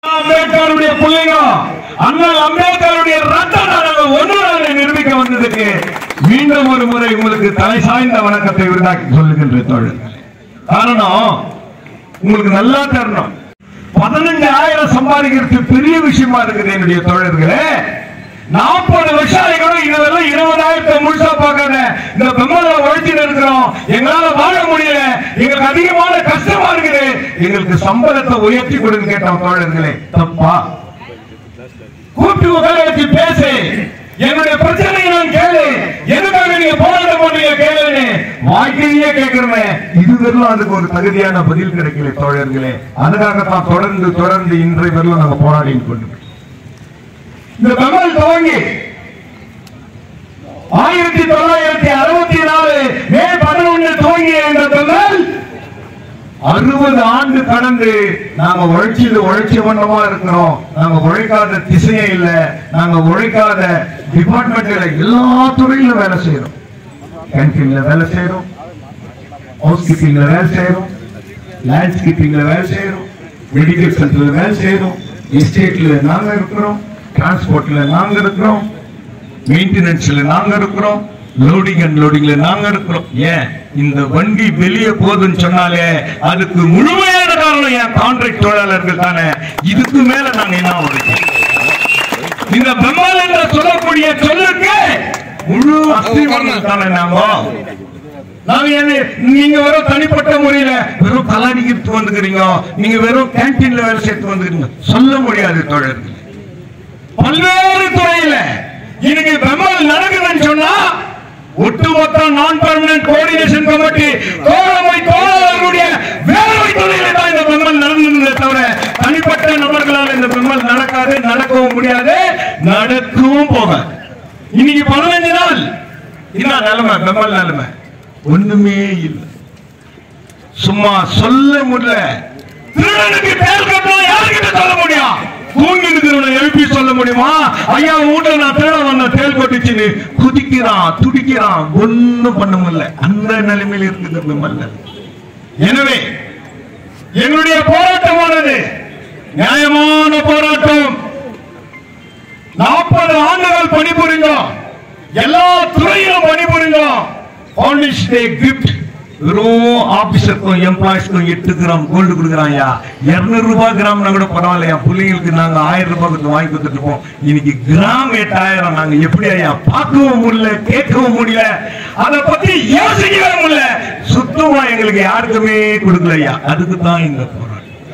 அம்பேத்கருடைய பிள்ளைங்க அண்ணல் அம்பேத்கருடைய ரத்தம் நாங்கள் ஒன்று நாளை நிரூபிக்க வந்ததுக்கு மீண்டும் ஒரு முறை உங்களுக்கு தலை சாய்ந்த வணக்கத்தை விருதாக்கி சொல்லுகின்ற தோழர் காரணம் உங்களுக்கு நல்லா தரணும் பதினஞ்சாயிரம் சம்பாதிக்கிறது பெரிய விஷயமா இருக்குது என்னுடைய தோழர்களே நாற்பது வருஷம் ஆகிக்கணும் இதுவரை இருபதாயிரத்தை முழுசா பார்க்காத இந்த பெம்மல உழைச்சிட்டு இருக்கிறோம் எங்களால வாழ முடியல எங்களுக்கு அதிகமான கஷ்டமா இருக்குது எங்களுக்கு சம்பளத்தை உயர்த்தி கொடுன்னு கேட்டோம் தோழர்களே தப்பா கூட்டு உட்கார வச்சு பேசு என்னுடைய பிரச்சனையை நான் கேளு எதுக்காக நீங்க போராட்டம் பண்றீங்க கேளுன்னு வாழ்க்கையே கேட்கிறேன் இதுவரையிலும் அதுக்கு ஒரு தகுதியான பதில் கிடைக்கல தோழர்களே அதுக்காகத்தான் தொடர்ந்து தொடர்ந்து இன்றைய வரலும் நாங்க போராடி கொண்டு இந்த பெமல் துவங்கி ஆயிரத்தி தொள்ளாயிரத்தி அறுபத்தி நாலு மே பதினொன்று துவங்கிய இந்த பெமல் அறுபது ஆண்டு கடந்து நாங்க உழைச்சது உழைச்ச வண்ணமா இருக்கிறோம் நாங்க உழைக்காத திசையே இல்ல நாங்க உழைக்காத டிபார்ட்மெண்ட்ல எல்லா துறையிலும் வேலை செய்யறோம் கேன்டீன்ல வேலை செய்யறோம் ஹவுஸ் கீப்பிங்ல வேலை செய்யறோம் லேண்ட்ஸ்கீப்பிங்ல வேலை செய்யறோம் மெடிக்கல் சென்டர்ல வேலை செய்யறோம் எஸ்டேட்ல நாங்க இருக்கிறோம் டிரான்ஸ்போர்ட்ல நாங்க இருக்கிறோம் மெயின்டெனன்ஸ்ல நாங்க இருக்கிறோம் லோடிங் அண்ட் லோடிங்ல நாங்க இருக்கிறோம் ஏன் இந்த வண்டி வெளியே போகுதுன்னு சொன்னாலே அதுக்கு முழுமையான காரணம் ஏன் கான்ட்ராக்ட் தொழிலாளர்கள் தானே இதுக்கு மேல நாங்க என்ன உழைக்கும் இந்த பெம்மால் என்ற சொல்லக்கூடிய சொல்லுக்கு முழு அஸ்திவாரம் தானே நாம நாங்க என்ன நீங்க வெறும் தனிப்பட்ட முறையில வெறும் கலாடிக்கிறது வந்துக்கிறீங்க நீங்க வெறும் கேன்டீன்ல வேலை சேர்த்து வந்துக்கிறீங்க சொல்ல முடியாது தோழர்கள் பல்வேறு துறையில இன்னைக்கு பெம்மல் நடக்குதுன்னு சொன்னா ஒட்டுமொத்த நான் பர்மனன்ட் கோஆர்டினேஷன் கமிட்டி தோழமை தோழர்களுடைய வேலை துறையில தான் இந்த பெம்மல் நடந்தது தவிர தனிப்பட்ட நபர்களால் இந்த பெம்மல் நடக்காது நடக்கவும் முடியாது நடக்கவும் போகாது இன்னைக்கு பதினஞ்சு நாள் என்ன நிலைமை பெம்மல் நிலைமை ஒண்ணுமே இல்லை சும்மா சொல்ல முடியல திருடனுக்கு பேர் கட்டணும் யாருக்கிட்ட சொல்ல முடியும் தூங்கி இருக்கிறவனை எழுப்பி சொல்ல முடியுமா ஐயா வீட்டுல நான் தேட வந்த தேல் கொட்டிச்சுன்னு குதிக்கிறான் துடிக்கிறான் ஒண்ணும் பண்ண முடியல அந்த நிலைமையில் இருக்குது இந்த மல்லல் எனவே எங்களுடைய போராட்டமானது நியாயமான போராட்டம் நாற்பது ஆண்டுகள் பணிபுரிந்தோம் எல்லா துறையிலும் பணிபுரிந்தோம் பாலிஷ் டே கிஃப்ட் வெறும் ஆபீசருக்கும் எம்ப்ளாயிஸ்க்கும் எட்டு கிராம் கோல்டு கொடுக்குறாங்கயா இருநூறு ரூபாய் கிராம்னா கூட பரவாயில்லையா பிள்ளைங்களுக்கு நாங்க ஆயிரம் ரூபாய் கொடுத்து வாங்கி கொடுத்துட்டு இருப்போம் இன்னைக்கு கிராம் எட்டாயிரம் நாங்க எப்படி ஐயா பார்க்கவும் முடியல கேட்கவும் முடியல அதை பத்தி யோசிக்கவே முடியல சுத்தமா எங்களுக்கு யாருக்குமே கொடுக்கல ஐயா அதுக்கு தான் இந்த போராட்டம்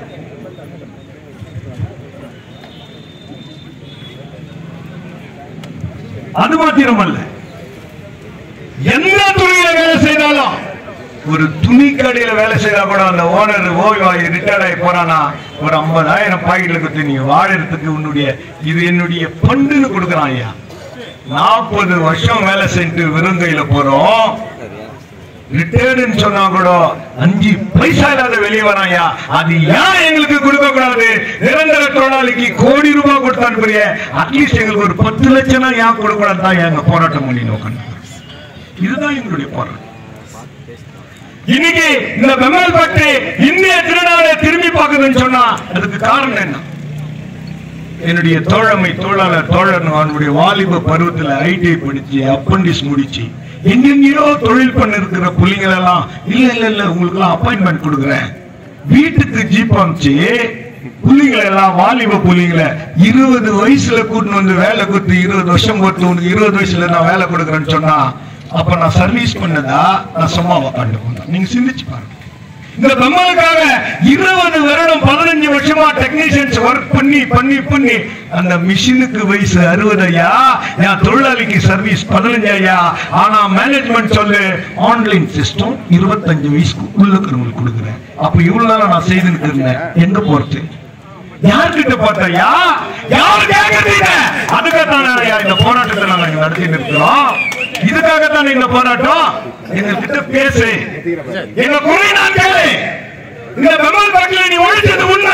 அது மாத்திரம் அல்ல எந்த துறையில வேலை செய்தாலும் ஒரு துணி கடையில வேலை செய்தா கூட அந்த ஓனர் ஓய்வாகி ரிட்டையர்ட் ஆகி போறானா ஒரு ஐம்பதாயிரம் பாக்கெட்ல கொடுத்து நீ வாழறதுக்கு உன்னுடைய இது என்னுடைய பண்டுன்னு கொடுக்குறான் ஐயா நாற்பது வருஷம் வேலை செஞ்சு விருந்தையில போறோம் ரிட்டையர்டுன்னு சொன்னா கூட அஞ்சு பைசா இல்லாத வெளியே வராயா அது ஏன் எங்களுக்கு கொடுக்க கூடாது நிரந்தர தொழிலாளிக்கு கோடி ரூபாய் கொடுத்து அனுப்புறிய அட்லீஸ்ட் எங்களுக்கு ஒரு பத்து லட்சம் தான் ஏன் கொடுக்க கூடாது தான் எங்க போராட்டம் பண்ணி நோக்கணும் இதுதான் எங்களுடைய போராட்டம் இன்னைக்கு இந்த பெமல் பட்டு இந்திய திருநாளை திரும்பி பார்க்குதுன்னு சொன்னா அதுக்கு காரணம் என்ன என்னுடைய தோழமை தோழாளர் தோழர் அவனுடைய வாலிப பருவத்துல ஐடிஐ படிச்சு அப்பண்டிஸ் முடிச்சு எங்கெங்கயோ தொழில் பண்ண இருக்கிற புள்ளிகள் எல்லாம் இல்ல இல்ல இல்ல உங்களுக்கு எல்லாம் அப்பாயின்மெண்ட் கொடுக்குறேன் வீட்டுக்கு ஜீப் அமிச்சு புள்ளிகளை எல்லாம் வாலிப புள்ளிகளை இருபது வயசுல கூட்டின்னு வந்து வேலை கொடுத்து இருபது வருஷம் கொடுத்து உனக்கு இருபது வயசுல நான் வேலை கொடுக்குறேன்னு சொன்னா அப்ப நான் சர்வீஸ் பண்ணதா நான் சும்மா உட்காந்து போனேன் நீங்க சிந்திச்சு பாருங்க இந்த பெம்மலுக்காக இருபது வருடம் பதினஞ்சு வருஷமா டெக்னீஷியன்ஸ் ஒர்க் பண்ணி பண்ணி பண்ணி அந்த மிஷினுக்கு வயசு அறுபது ஐயா என் தொழிலாளிக்கு சர்வீஸ் பதினஞ்சு ஐயா ஆனா மேனேஜ்மெண்ட் சொல்லு ஆன்லைன் சிஸ்டம் இருபத்தஞ்சு வயசுக்கு உள்ளுக்கு கொடுக்குறேன் அப்ப இவ்வளவு நாளா நான் செய்துட்டு இருந்தேன் எங்க போறது யார்கிட்ட பார்த்தையா யாரு கேட்கறீங்க அதுக்காகத்தான் ஐயா இந்த போராட்டத்தை நாங்க இங்க நடத்தி இருக்கிறோம் இதுக்காகத்தான் இந்த போராட்டம் எங்க கிட்ட பேசு எங்க குறை நான் கேளு இந்த பெமல் பாட்டில நீ ஒழிச்சது உண்மை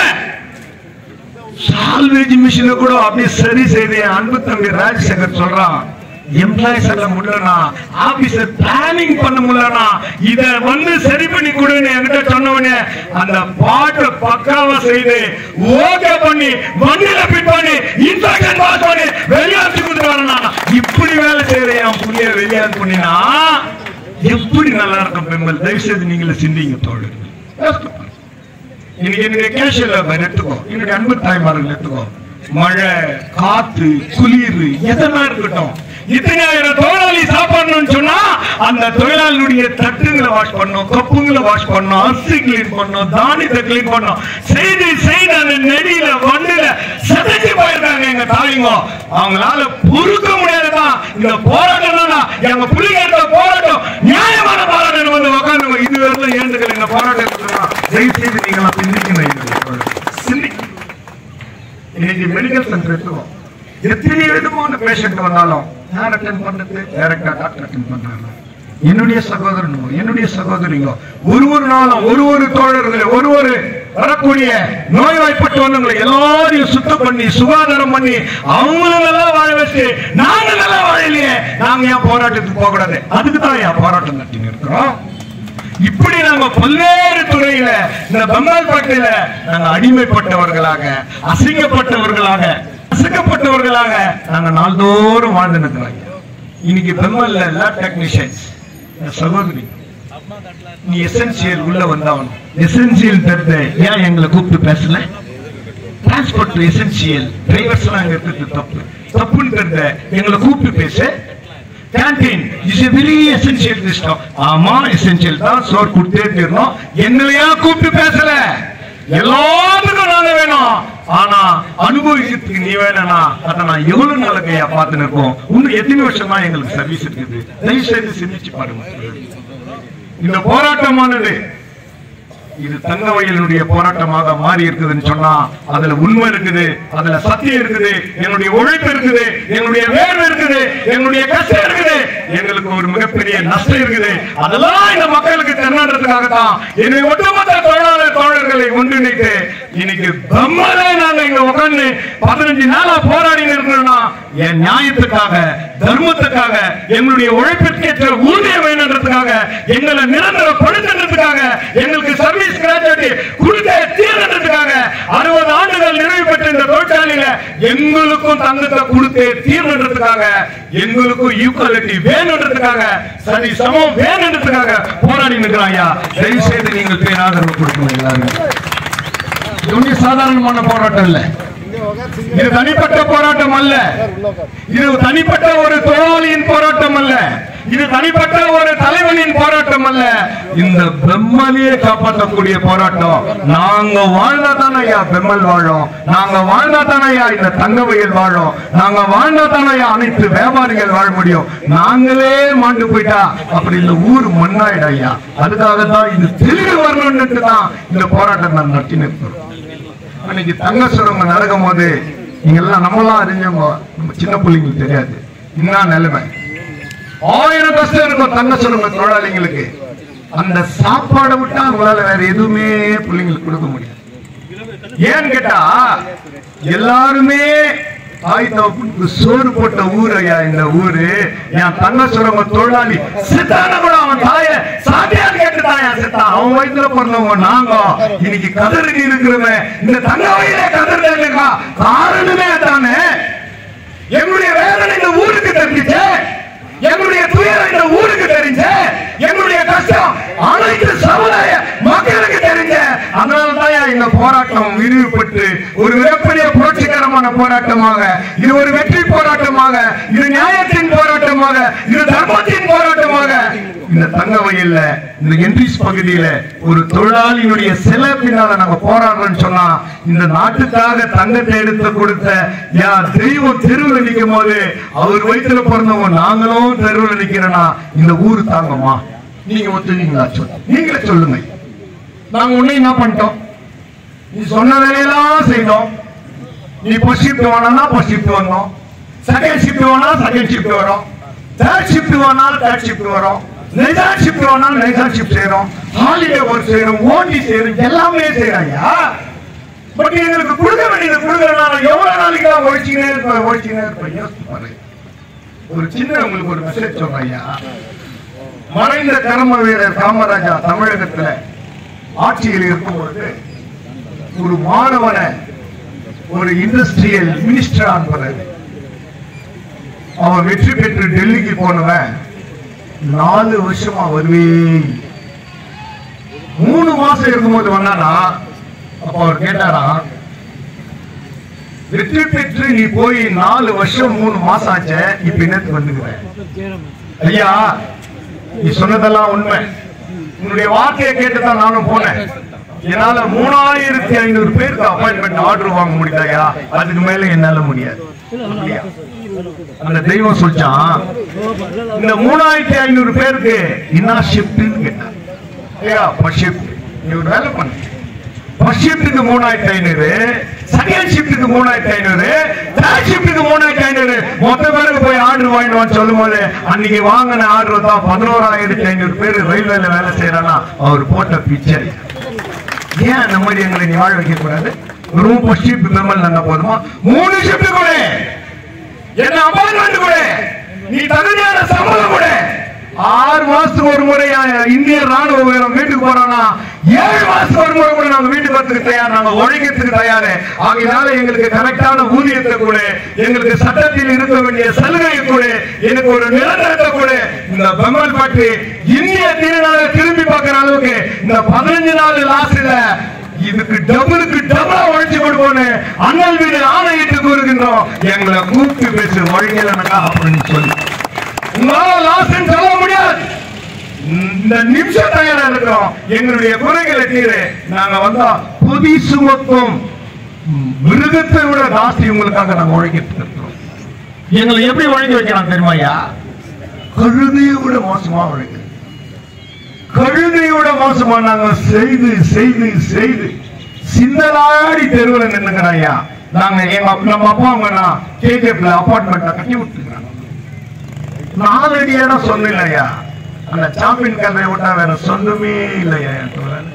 சால்வேஜ் மிஷினை கூட அப்படியே சரி செய்து என் அன்பு தம்பி ராஜசேகர் சொல்றான் எம்ப்ளாயிஸ் எல்லாம் முடியலனா ஆபீசர் பிளானிங் பண்ண முடியலனா இத வந்து சரி பண்ணி கொடுன்னு என்கிட்ட சொன்னவனே அந்த பாட்டை பக்காவா செய்து ஓகே பண்ணி வண்டியில பிட் பண்ணி இன்ஸ்ட்ரக்ஷன் பாஸ் பண்ணி வெளியாட்டு கொடுத்து வரணும் இப்படி வேலை செய்யற என் புள்ளிய வெளியாட்டு பண்ணினா எப்படி நல்லா இருக்கும் பெண்கள் தயவு செய்து நீங்களே சிந்திங்க தோழர்கள் யோசித்து பாருங்க. இன்னைக்கு என்னுடைய கேஷியல் எடுத்துக்கோ என்னுடைய அன்பு தாய்மார்கள் எடுத்துக்கோ மழை காத்து குளிர் எதனா இருக்கட்டும் இத்தனாயிரம் தொழிலாளி சாப்பிடணும்னு சொன்னா அந்த தொழிலாளியுடைய தட்டுங்களை வாஷ் பண்ணும் கப்புங்களை வாஷ் பண்ணும் அரிசி கிளீன் பண்ணும் தானியத்தை கிளீன் பண்ணும் செய்து செய்து அந்த நெடியில வண்டில செதைச்சு போயிருக்காங்க எங்க தாய்ங்க அவங்களால பொறுக்க முடியாதுதான் இந்த போராட்டம் தான் எங்க புள்ளிங்க எடுத்த போராட்டம் நியாயமான போராட்டம் வந்து உட்காந்து இது வரலாம் ஏந்துக்கள் இந்த போராட்டத்துக்கு தயவு செய்து நீங்க சிந்திக்கணும் சிந்திக்கணும் இன்னைக்கு மெடிக்கல் சென்டர் எடுத்துக்கோம் எத்தனை விதமான பேஷண்ட் வந்தாலும் யார் அட்டன் பண்றது டைரக்டா டாக்டர் அட்டன் பண்றாங்க என்னுடைய சகோதரனும் என்னுடைய சகோதரிங்க ஒரு ஒரு நாளும் ஒரு ஒரு தோழர்களை ஒரு ஒரு வரக்கூடிய நோய்வாய்ப்பட்டு வந்தவங்களை எல்லாரையும் சுத்தம் பண்ணி சுகாதாரம் பண்ணி அவங்களும் நல்லா வாழ வச்சு நாங்க நல்லா வாழலையே நாங்க ஏன் போராட்டத்துக்கு போக கூடாது அதுக்கு தான் ஏன் போராட்டம் நடத்தின்னு இருக்கிறோம் இப்படி நாங்க பல்வேறு துறையில இந்த பெங்கால் பாட்டில நாங்க அடிமைப்பட்டவர்களாக அசிங்கப்பட்டவர்களாக அசுக்கப்பட்டவர்களாக நாங்க நாள்தோறும் வாழ்ந்து நிற்கிறோம் இன்னைக்கு பெங்கால்ல லேப் டெக்னீஷியன்ஸ் சகோதரி நீ எசென்சியல் உள்ள வந்தவன் எசென்சியல் தெரிந்த ஏன் எங்களை கூப்பிட்டு பேசல டிரான்ஸ்போர்ட் எசென்சியல் டிரைவர்ஸ் எல்லாம் அங்க இருக்கிறது தப்பு தப்புன்னு தெரிந்த எங்களை கூப்பிட்டு பேச canteen is a very essential system ஆமா எசென்சியல் தான் சோறு கொடுத்தே தீரணும் எங்களையா கூப்பிட்டு பேசல எல்லாத்துக்கும் நாங்க வேணும் ஆனா அனுபவிக்கிறதுக்கு நீ வேணும்னா அதை நான் எவ்வளவு நாளைக்கையா பார்த்து நிற்போம் இன்னும் எத்தனை வருஷமா எங்களுக்கு சர்வீஸ் இருக்குது தயவு செய்து சிந்திச்சு பாருங்க இந்த போராட்டமானது இது தங்க வயலுடைய போராட்டமாக மாறி இருக்குதுன்னு சொன்னா அதுல உண்மை இருக்குது அதுல சத்தியம் இருக்குது என்னுடைய உழைப்பு இருக்குது என்னுடைய வேர்வை இருக்குது என்னுடைய கஷ்டம் இருக்குது எங்களுக்கு ஒரு மிகப்பெரிய நஷ்டம் இருக்குது அதெல்லாம் இந்த மக்களுக்கு தென்னாடுறதுக்காகத்தான் என்னுடைய ஒட்டுமொத்த தொழிலாளர் தோழர்களை ஒன்றிணைத்து இன்னைக்கு பிரம்மலே நாங்க இங்க உட்கார்ந்து பதினஞ்சு நாளா போராடி இருக்கிறோம்னா என் நியாயத்துக்காக தர்மத்துக்காக எங்களுடைய உழைப்பிற்கேற்ற ஊதியம் வேணுன்றதுக்காக எங்களை நிரந்தரப்படுத்துறதுக்காக எங்களுக்கு சர்வீஸ் கிராஜுவேட்டி கொடுக்க தீர்ன்றதுக்காக அறுபது ஆண்டுகள் நிறைவு பெற்ற இந்த தொழிற்சாலையில எங்களுக்கும் தங்கத்தை கொடுத்து தீர்ன்றதுக்காக எங்களுக்கும் ஈக்குவாலிட்டி வேணுன்றதுக்காக சரி சமம் வேணுன்றதுக்காக போராடி நிற்கிறாங்க தயவு செய்து நீங்கள் பேராதரவு கொடுக்கணும் எல்லாரும் இது ஒன்றும் சாதாரணமான போராட்டம் இல்லை இது தனிப்பட்ட போராட்டம் அல்ல இது தனிப்பட்ட ஒரு தொழிலாளியின் போராட்டம் அல்ல இது தனிப்பட்ட ஒரு தலைவனின் போராட்டம் அல்ல இந்த பெம்மலியை காப்பாற்றக்கூடிய போராட்டம் நாங்க வாழ்ந்தா தானே ஐயா பெம்மல் வாழும் நாங்க வாழ்ந்தா தானே ஐயா இந்த தங்க வயல் வாழும் நாங்க வாழ்ந்தா தானே ஐயா அனைத்து வியாபாரிகள் வாழ முடியும் நாங்களே மாண்டு போயிட்டா அப்படி இந்த ஊர் மண்ணாயிடும் ஐயா அதுக்காக தான் இது தெளிவு வரணும்னு தான் இந்த போராட்டம் நான் நடத்தி நிற்கிறோம் அன்னைக்கு தங்க சுரங்கம் நடக்கும் போது நீங்க எல்லாம் நம்மளாம் அறிஞ்சவங்க நம்ம சின்ன பிள்ளைங்களுக்கு தெரியாது என்ன நிலைமை ஆயிரம் கஷ்டம் இருக்கும் தங்க சுரங்க தொழிலாளிங்களுக்கு அந்த சாப்பாடை விட்டா அவங்களால வேற எதுவுமே பிள்ளைங்களுக்கு கொடுக்க முடியாது ஏன்னு கேட்டா எல்லாருமே தாய் தகப்பனுக்கு சோறு போட்ட ஊர் ஐயா இந்த ஊரு என் தங்க சுரங்க தொழிலாளி சித்தான கூட அவன் தாய சாத்தியான்னு கேட்டு தாயா சித்தான் அவன் வயிற்றுல பிறந்தவங்க நாங்க இன்னைக்கு கதறுக்கு இருக்கிறவன் இந்த தங்க வயல கதறுல இருக்கா காரணமே தானே எங்களுடைய வேதனை இந்த ஊருக்கு தெரிஞ்சுச்சு எங்களுடைய துயரம் இந்த ஊருக்கு தெரிஞ்ச எங்களுடைய கஷ்டம் அனைத்து சமுதாய மக்களுக்கு தெரிஞ்ச அதனால தான் இந்த போராட்டம் விரிவுபட்டு ஒரு மிகப்பெரிய புரட்சிகரமான போராட்டமாக இது ஒரு வெற்றி போராட்டமாக இது நியாயத்தின் போராட்டமாக இது தர்மத்தின் போராட்டமாக இந்த தங்க வயல்ல இந்த என்ட்ரிஸ் பகுதியில ஒரு தொழிலாளியினுடைய சில பின்னால நாங்க போராடுறோம்னு சொன்னா இந்த நாட்டுக்காக தங்கத்தை எடுத்து கொடுத்த யா தெய்வம் தெருவில் நிற்கும் போது அவர் வயிற்றுல பிறந்தவங்க நாங்களும் தெருவில் நிக்கிறோம்னா இந்த ஊர் தாங்கம்மா நீங்க ஒத்துவீங்களா சொல்லு நீங்களே சொல்லுங்க நாங்க உன்னை என்ன பண்ணிட்டோம் நீ சொன்ன வேலையெல்லாம் செய்தோம் நீ ஃபர்ஸ்ட் ஷிஃப்ட் வேணா ஃபர்ஸ்ட் ஷிஃப்ட் வரணும் செகண்ட் ஷிஃப்ட் வேணா செகண்ட் ஷிஃப்ட் வரும் தேர்ட் ஷிஃப்ட் வேணா தேர்ட் ஷிஃப்ட் வரும் நைட் ஷிஃப்ட் வேணா நைட் ஷிஃப்ட் செய்யறோம் ஹாலிடே ஒர்க் செய்யறோம் ஓட்டி செய்யறோம் எல்லாமே செய்யறாங்க பட் எங்களுக்கு கொடுக்க வேண்டியது கொடுக்கறனால எவ்வளவு நாளைக்கு தான் ஒழிச்சுக்கினே இருப்ப ஒழிச்சுக்கினே இருப்ப யோசிச்சு பாருங்க ஒரு சின்ன உங்களுக்கு ஒரு மெசேஜ் சொல்றேன் ஐயா மறைந்த கர்ம வீரர் காமராஜா தமிழகத்துல ஆட்சியில் இருக்கும்போது ஒரு மாணவனை ஒரு இண்டஸ்ட்ரியல் மினிஸ்டர் ஆனவர் அவன் வெற்றி பெற்று டெல்லிக்கு போனவன் நாலு வருஷமா வருவே இல்லை. மூணு மாசம் இருக்கும்போது வந்தானா அப்ப அவர் கேட்டாரா வெற்றி பெற்று நீ போய் நாலு வருஷம் மூணு மாசம் ஆச்சே இப்ப என்னத்துக்கு வந்துக்கிறேன் ஐயா நீ சொன்னதெல்லாம் உண்மை உன்னுடைய வார்த்தையை கேட்டுதான் நானும் போனேன் என்னால மூணாயிரத்தி ஐநூறு பேருக்கு அப்பாயின்மெண்ட் ஆர்டர் வாங்க முடியுதாயா அதுக்கு மேல என்னால முடியாது அப்படியா? அந்த தெய்வம் சொல்லிச்சான் இந்த மூணாயிரத்தி ஐநூறு பேருக்கு என்ன ஷிஃப்ட்னு கேட்டான் ஐயா ஃபர்ஸ்ட் ஷிஃப்ட் நீ ஒரு வேலை பண்ணு ஃபர்ஸ்ட் ஷிஃப்ட்டுக்கு மூணாயிரத்தி ஐநூறு செகண்ட் ஷிஃப்ட்டுக்கு மூணாயிரத்தி ஐநூறு தேர்ட் ஷிஃப்ட்டுக்கு மூணாயிரத்தி ஐநூறு மொத்த பேருக்கு போய் ஆர்டர் வாங்கிட்டு வான்னு சொல்லும் போது அன்னைக்கு வாங்கின ஆர்டர் தான் பதினோராயிரத்தி ஐநூறு பேர் ரயில்வேல வேலை செய்யறானா அவர் போட்ட பிக்சர் ஏன் அந்த மாதிரி எங்களை நீ வாழ வைக்க கூடாது வெறும் ஃபர்ஸ்ட் ஷிஃப்ட் மெம்பர் இருந்தா போதுமா மூணு ஷிஃப்ட் கூட என்ன அப்பாயின்மெண்ட் கூட நீ தகுதியான சம்பளம் கூட ஆறு மாசத்துக்கு ஒரு முறை அஹ், இந்திய ராணுவ வீரன் வீட்டுக்கு போறானா ஏழு மாசத்துக்கு ஒரு முறை கூட நாங்க வீட்டுக்கு வரதுக்கு தயார் நாங்க உழைக்கிறதுக்கு தயாரு ஆகையினால எங்களுக்கு கரெக்டான ஊதியத்தை கூட எங்களுக்கு சட்டத்தில் இருக்க வேண்டிய சலுகையை கூட எனக்கு ஒரு நிரந்தரத்தை கூட இந்த பெமல் பாட்டு இந்திய திருநாளை திரும்பி பார்க்கிற அளவுக்கு இந்த பதினஞ்சு நாள் லாஸ்ட்ல இதுக்கு டபுளுக்கு டபுளா உழைச்சு கொடுப்போன்னு அண்ணல் வீடு ஆணையிட்டு கூறுகின்றோம் எங்களை கூப்பிட்டு பேசு வழிகளனக்கா அப்படின்னு சொல்லி உங்களால லாஸ்ட் சொல்ல முடியாது இந்த நிமிஷம் தயாரா இருக்கிறோம் எங்களுடைய குறைகளை தீர நாங்க வந்தா பொதி சுமத்தும் மிருகத்தை விட ஜாஸ்தி உங்களுக்காக நாங்க உழைக்கிட்டு இருக்கிறோம் எங்களை எப்படி உழைக்க வைக்கலாம் தெரியுமாயா கழுதையை விட மோசமா உழைக்கிறோம் கழுதையோட மோசமா நாங்க செய்து செய்து செய்து சிந்தலாடி தெருவில் நின்னுக்கிறாயா நாங்க எங்க அப்~ நம்ம அப்பா அம்மா கேஜிஎஃப்ல அபார்ட்மெண்ட்ல கட்டி விட்டுருக்காங்க நாலடி இடம் சொன்னில்லையா அந்த சாம்பியன் கதையை விட்டா வேற சொந்தமே இல்லையா என் தோழன்.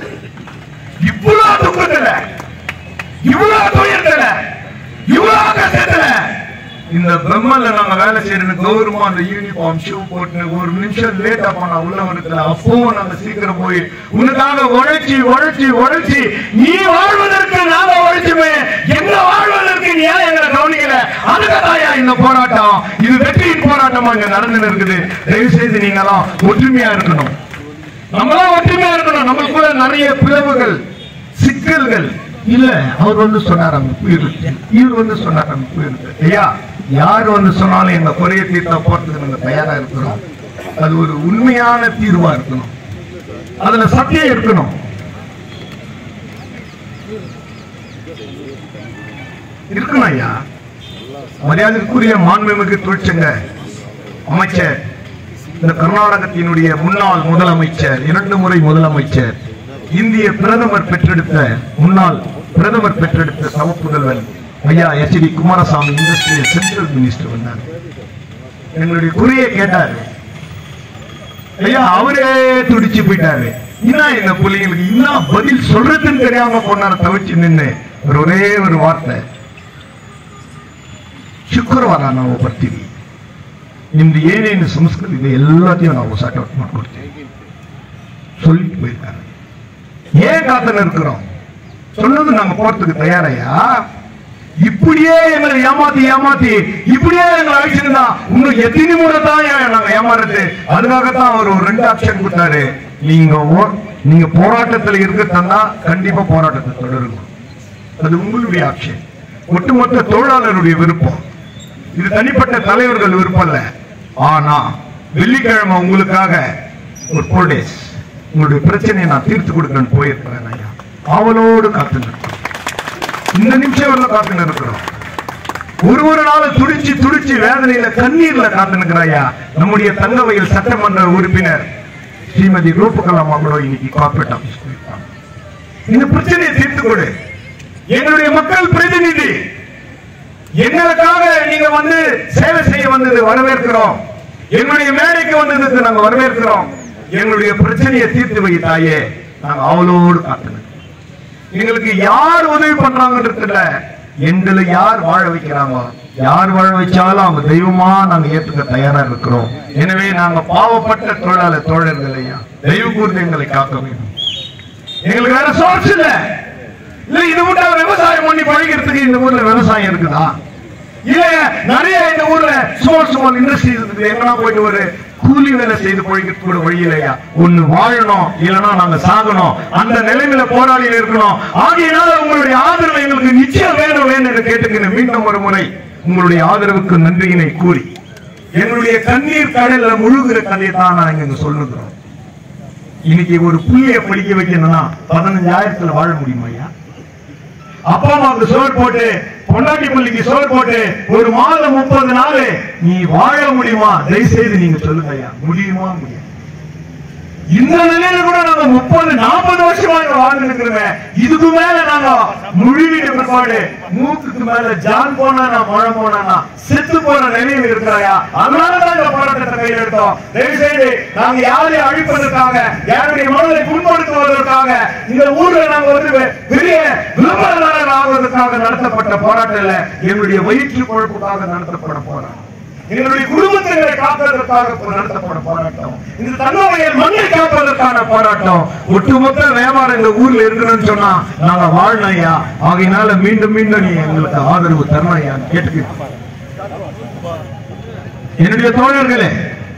இவ்வளவு துக்கத்துல இவ்வளவு துயரத்துல இவ்வளவு கஷ்டத்துல இந்த பிரம்மல நாங்க வேலை செய்யறது கௌரவமா அந்த யூனிஃபார்ம் ஷூ போட்டு ஒரு நிமிஷம் லேட்டா போனா உள்ள வரத்துல அப்பவும் நாங்க சீக்கிரம் போய் உனக்காக உழைச்சி உழைச்சி உழைச்சி நீ வாழ்வதற்கு நாங்க உழைச்சுமே எங்க வாழ்வதற்கு நீ ஏன் எங்களை கவனிக்கல அதுக்காயா இந்த போராட்டம் இது வெற்றியின் போராட்டமா இங்க நடந்து இருக்குது தயவு செய்து நீங்களாம் ஒற்றுமையா இருக்கணும் நம்மளாம் ஒற்றுமையா இருக்கணும் நம்மளுக்குள்ள நிறைய பிளவுகள் சிக்கல்கள் இல்ல அவர் வந்து சொன்னார் அங்க போயிருக்கு இவர் வந்து சொன்னார் அங்க போயிருக்கு ஐயா யார் வந்து சொன்னாலும் எங்க குறைய தீர்த்தா போறதுக்கு நாங்க தயாரா இருக்கிறோம் அது ஒரு உண்மையான தீர்வா இருக்கணும் அதுல சத்தியம் இருக்கணும் இருக்கணும் ஐயா மரியாதைக்குரிய மாண்புமிகு தொழிற்சங்க அமைச்சர் இந்த கர்நாடகத்தினுடைய முன்னாள் முதலமைச்சர் இரண்டு முறை முதலமைச்சர் இந்திய பிரதமர் பெற்றெடுத்த முன்னாள் பிரதமர் பெற்றெடுத்த சமப்புதல்வன் ஐயா H D Kumaraswamy industrial central minister வந்தார் எங்களுடைய குறையை கேட்டாரு ஐயா அவரே துடிச்சு போயிட்டாரு என்ன இந்த பிள்ளைங்களுக்கு என்ன பதில் சொல்றதுன்னு தெரியாம கொண்டாட தவிச்சு நின்னு ஒரு ஒரே ஒரு வார்த்தை ಶುಕ್ರವಾರ ನಾವು ಬರ್ತೀವಿ ನಿಮ್ದು ಏನೇನು ಸಂಸ್ಕೃತಿ ಇದೆ ಎಲ್ಲத்தையும் ನಾವು ಸಾರ್ಟ್ ಔಟ್ ಮಾಡ್ಕೊಡ್ತೀವಿ சொல்லிட்டு போயிருக்காங்க ஏன் காத்துல இருக்கிறோம் சொன்னது நாங்க போறதுக்கு தயாரையா இப்படியே எங்களை ஏமாத்தி ஏமாத்தி இப்படியே எங்களை அழிச்சிருந்தா இன்னும் எத்தனை முறை தான் ஏன் நாங்க ஏமாறுறது அதுக்காகத்தான் அவர் ஒரு ரெண்டு ஆப்ஷன் கொடுத்தாரு நீங்க ஓ- நீங்க போராட்டத்துல இருக்கத்தந்தா கண்டிப்பா போராட்டத்தை தொடருங்க அது உங்களுடைய ஆப்ஷன் ஒட்டுமொத்த தொழிலாளருடைய விருப்பம் இது தனிப்பட்ட தலைவர்கள் விருப்பம் இல்ல ஆனா வெள்ளிக்கிழமை உங்களுக்காக ஒரு ஃபோர் டேஸ் உங்களுடைய பிரச்சனையை நான் தீர்த்து கொடுக்கணும்னு போயிருக்கிறேன் ஐயா அவளோடு காத்து நிற்கிறோம் இந்த நிமிஷம் வரல காத்து நிற்கிறோம் ஒரு ஒரு நாள் துடிச்சு துடிச்சு வேதனையில கண்ணீர்ல காத்து நிற்கிறாயா நம்முடைய தங்கவயல் சட்டமன்ற உறுப்பினர் ஸ்ரீமதி ரூபகலாம் அவங்களோ இன்னைக்கு கார்பரேட் ஆபீஸ் போயிருக்காங்க இந்த பிரச்சனையை தீர்த்து கொடு எங்களுடைய மக்கள் பிரதிநிதி எங்களுக்காக நீங்க வந்து சேவை செய்ய வந்தது வரவேற்கிறோம் எங்களுடைய மேடைக்கு வந்ததுக்கு நாங்க வரவேற்கிறோம் எங்களுடைய பிரச்சனையை தீர்த்து வை தாயே நாங்க அவளோடு காத்துனோம் எங்களுக்கு யார் உதவி பண்றாங்கன்றது இல்ல எங்களை யார் வாழ வைக்கிறாங்களோ யார் வாழ வச்சாலும் அவங்க தெய்வமா நாங்க ஏத்துக்க தயாரா இருக்கிறோம் எனவே நாங்க பாவப்பட்ட தொழிலாளர் தோழர்கள் ஐயா தெய்வ கூர்ந்து எங்களை காக்க வேண்டும் எங்களுக்கு வேற சோர்ஸ் இல்ல இல்ல இது விட்டா விவசாயம் பண்ணி பழகிறதுக்கு இந்த ஊர்ல விவசாயம் இருக்குதா இல்ல நிறைய இந்த ஊர்ல ஸ்மால் ஸ்மால் இண்டஸ்ட்ரி இருக்குது எங்கன்னா போயிட்டு ஒரு கூலி வேலை செய்து பழகிறது கூட வழி இல்லையா ஒண்ணு வாழணும் இல்லைன்னா நாங்க சாகணும் அந்த நிலைமையில போராடி இருக்கணும் ஆகையினால உங்களுடைய ஆதரவு எங்களுக்கு நிச்சயம் வேணும் வேணும் என்று கேட்டுக்கிறேன் மீண்டும் ஒரு முறை உங்களுடைய ஆதரவுக்கு நன்றியினை கூறி எங்களுடைய கண்ணீர் கடல்ல முழுகிற கதையை தான் நாங்க இங்க சொல்லுகிறோம் இன்னைக்கு ஒரு புள்ளைய படிக்க வைக்கணும்னா பதினஞ்சாயிரத்துல வாழ முடியுமா ஐயா அப்பா அம்மாவுக்கு சோறு போட்டு பொண்டாட்டி பள்ளிக்கு சோறு போட்டு ஒரு மாதம் முப்பது நாள் நீ வாழ முடியுமா தயவு செய்து நீங்க சொல்லுங்க ஐயா முடியுமா முடியும் இந்த நிலையில கூட நாங்க முப்பது நாற்பது வருஷமா இங்க வாழ்ந்துருக்கிறோமே இதுக்கு மேல நாங்க முழுவீடு பிற்பாடு மூக்குக்கு மேல ஜான் போனா மழை போனா செத்து போற நிலையில் இருக்கிறாயா அதனால தான் இந்த போராட்டத்தை கையில் எடுத்தோம் தயவு செய்து நாங்க யாரையும் அழிப்பதற்காக யாருடைய மனதை புண்படுத்துவதற்காக இந்த ஊர்ல நாங்க வந்து பெ- பெரிய விளம்பரதாரர் ஆவதற்காக நடத்தப்பட்ட போராட்டம் இல்ல எங்களுடைய வயிற்று பொழப்புக்காக நடத்தப்பட போராட்டம் எங்களுடைய குடும்பத்தினரை காப்பதற்காக நடத்தப்பட போராட்டம் இந்த தன்னுடைய மண்ணை காப்பதற்கான போராட்டம் ஒட்டுமொத்த வியாபாரம் இந்த ஊர்ல இருக்கணும்னு சொன்னா நாங்க வாழணும் ஐயா ஆகையினால மீண்டும் மீண்டும் நீ எங்களுக்கு ஆதரவு தரணும் ஐயா கேட்டுக்க என்னுடைய தோழர்களே